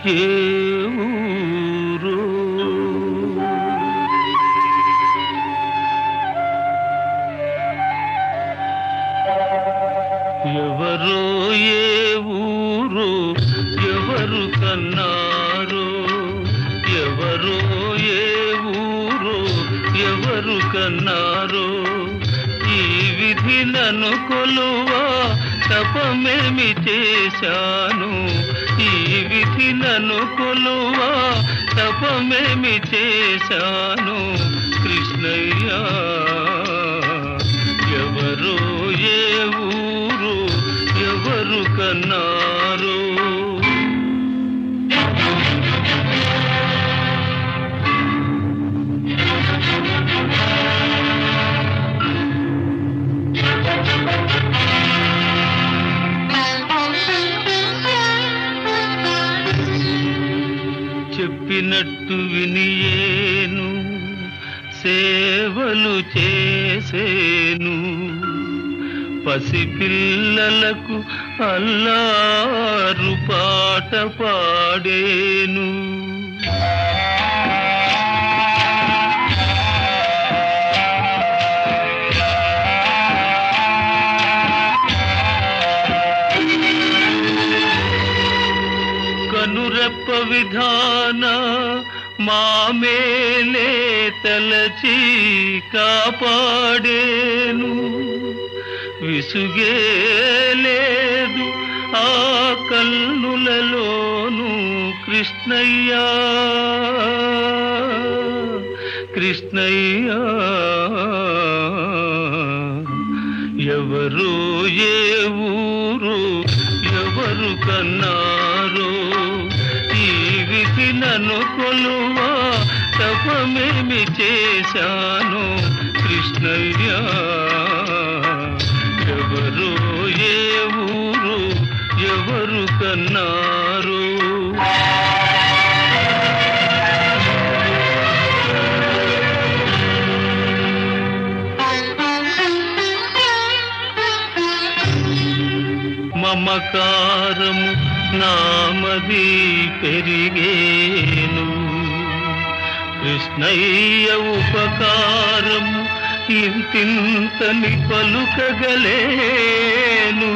ఏ ఊరు ఎవరో ఏ ఊరు ఎవరు కన్నారు ఎవరో ఏ ఊరు ఎవరు కన్నారు ఈ విధి నన్ను కొలువా తపమేమి చేశాను ఈ విధి నన్ను కొలువా తపమేమి చేశాను కృష్ణయ్య ఎవరు ఏ ఊరు ఎవరు కన్నారు చెప్పినట్టు వినియేను సేవలు చేసేను పసిపిల్లలకు అల్లారు పాట పాడేను కనురెప్ప విధాన మామేలే తలచి కాపాడేను విసుగే లేదు ఆ కన్నులలోను కృష్ణయ్యా కృష్ణయ్యా ఎవరు ఏ ఊరు ఎవరు కన్నారు ఈ విధి నన్ను కొలువా తపమేమి చేశాను కృష్ణయ్య ఎవరు ఏ ఊరు ఎవరు కన్నారు మమకారము నామది పెరిగేను కృష్ణయ్య ఉపకారము ఇంతింతని పలుకగలేను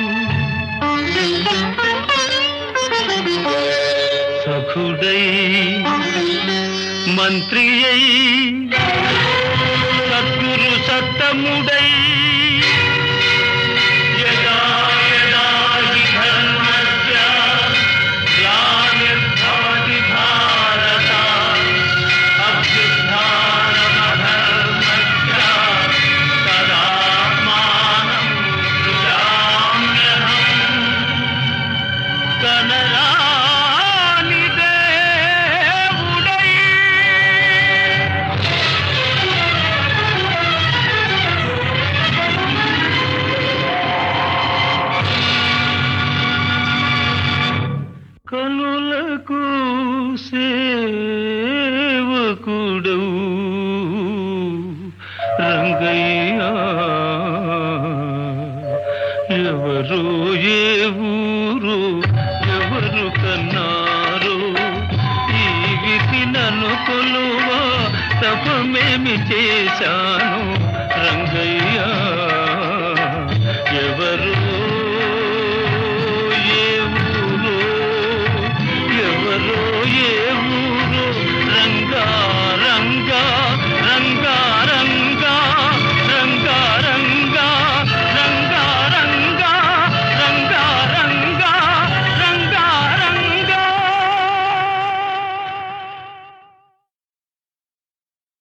సఖుడై మంత్రి అయి సద్గురు సత్తముడై యదా యదా హి ధర్మస్య గ్లానిర్భవతి భారత అభ్యుత్థానమధర్మస్య తదాత్మానం సృజామ్యహం కనరాని దేవుడై కనులకు సేవకుడు రంగయ్య ఎవరు ఏ ఊరు ఎవరు కన్నారు ఈ విధి నన్ను కొలువా తపమేమి చేశాను రంగయ్య